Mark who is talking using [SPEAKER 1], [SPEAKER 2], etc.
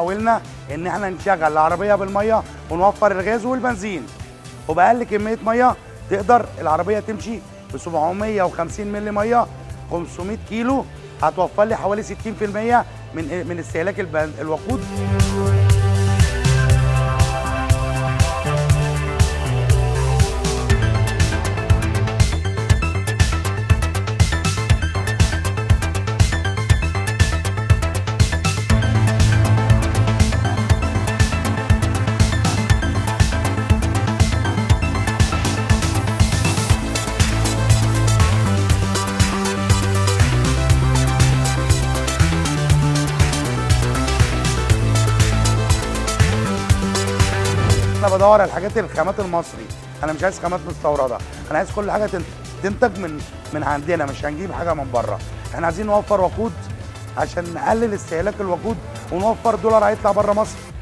[SPEAKER 1] حاولنا ان احنا نشغل العربيه بالميه ونوفر الغاز والبنزين وباقل كميه ميه تقدر العربيه تمشي ب 750 مللي ميه 500 كيلو هتوفر لي حوالي 60% من من استهلاك البن- الوقود انا بدور على الحاجات الخامات المصري انا مش عايز خامات مستورده انا عايز كل حاجه تن- تنتج من من عندنا مش هنجيب حاجه من بره احنا عايزين نوفر وقود عشان نقلل استهلاك الوقود ونوفر دولار هيطلع بره مصر